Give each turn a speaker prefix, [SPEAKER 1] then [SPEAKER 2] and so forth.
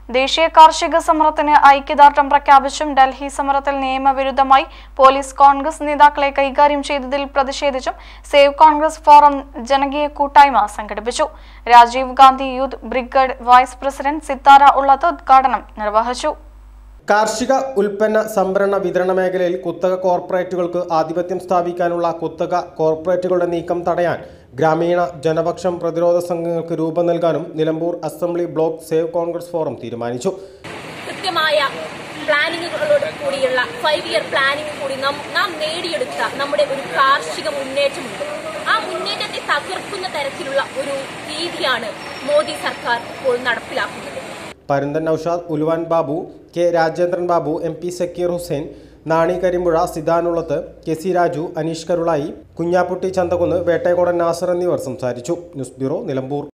[SPEAKER 1] ദേശീയ കാർഷിക സമരത്തിന് ഐക്യദാർഢ്യം പ്രഖ്യാപിച്ചും ഡൽഹി സമരത്തിൽ നിയമവിരുദ്ധമായി പോലീസ് കോൺഗ്രസ് നേതാക്കളെ കൈകാര്യം ചെയ്തതിൽ പ്രതിഷേധിച്ചും സേവ് കോൺഗ്രസ് ഫോറം ജനകീയ കൂട്ടായ്മ സംഘടിപ്പിച്ചു Rajiv Gandhi youth brigade vice president Sithara Ullath ഉദ്ഘാടനം നിർവഹിച്ചു
[SPEAKER 2] കാർഷിക ഉൽപ്പന്ന സംഭരണ വിതരണ മേഖലയിൽ കുത്തക കോർപ്പറേറ്റുകൾക്ക് ആധിപത്യം സ്ഥാപിക്കാനുള്ള കുത്തക കോർപ്പറേറ്റുകളുടെ നീക്കം തടയാൻ ഗ്രാമീണ ജനപക്ഷം പ്രതിരോധ സംഘങ്ങൾക്ക് രൂപം നൽകാനും Nilambur assembly block save Congress forum തീരുമാനിച്ചു
[SPEAKER 3] കൃത്യമായ പ്ലാനിങ്ങുകളോട് കൂടിയുള്ള ഫൈവ് ഇയർ പ്ലാനിംഗ് കൂടി നാം നാം നേടിയെടുത്ത നമ്മുടെ ഒരു കാർഷിക മുന്നേറ്റമുണ്ട് ആ മുന്നേറ്റത്തെ തകർക്കുന്ന തരത്തിലുള്ള ഒരു രീതിയാണ് മോദി സർക്കാർ ഇപ്പോൾ നടപ്പിലാക്കുന്നത്
[SPEAKER 2] Parunthan Noushad Uluvan Babu K Rajendran Babu M P Sakkeer Hussain Nani Karimpuzha സിദാനുള്ളത്ത് കെ സി രാജു അനീഷ് കരുളായി കുഞ്ഞാപ്പുട്ടി ചന്തകുന്ന് വേട്ടേക്കോടൻ നാസർ എന്നിവർ സംസാരിച്ചു ന്യൂസ് ബ്യൂറോ നിലമ്പൂർ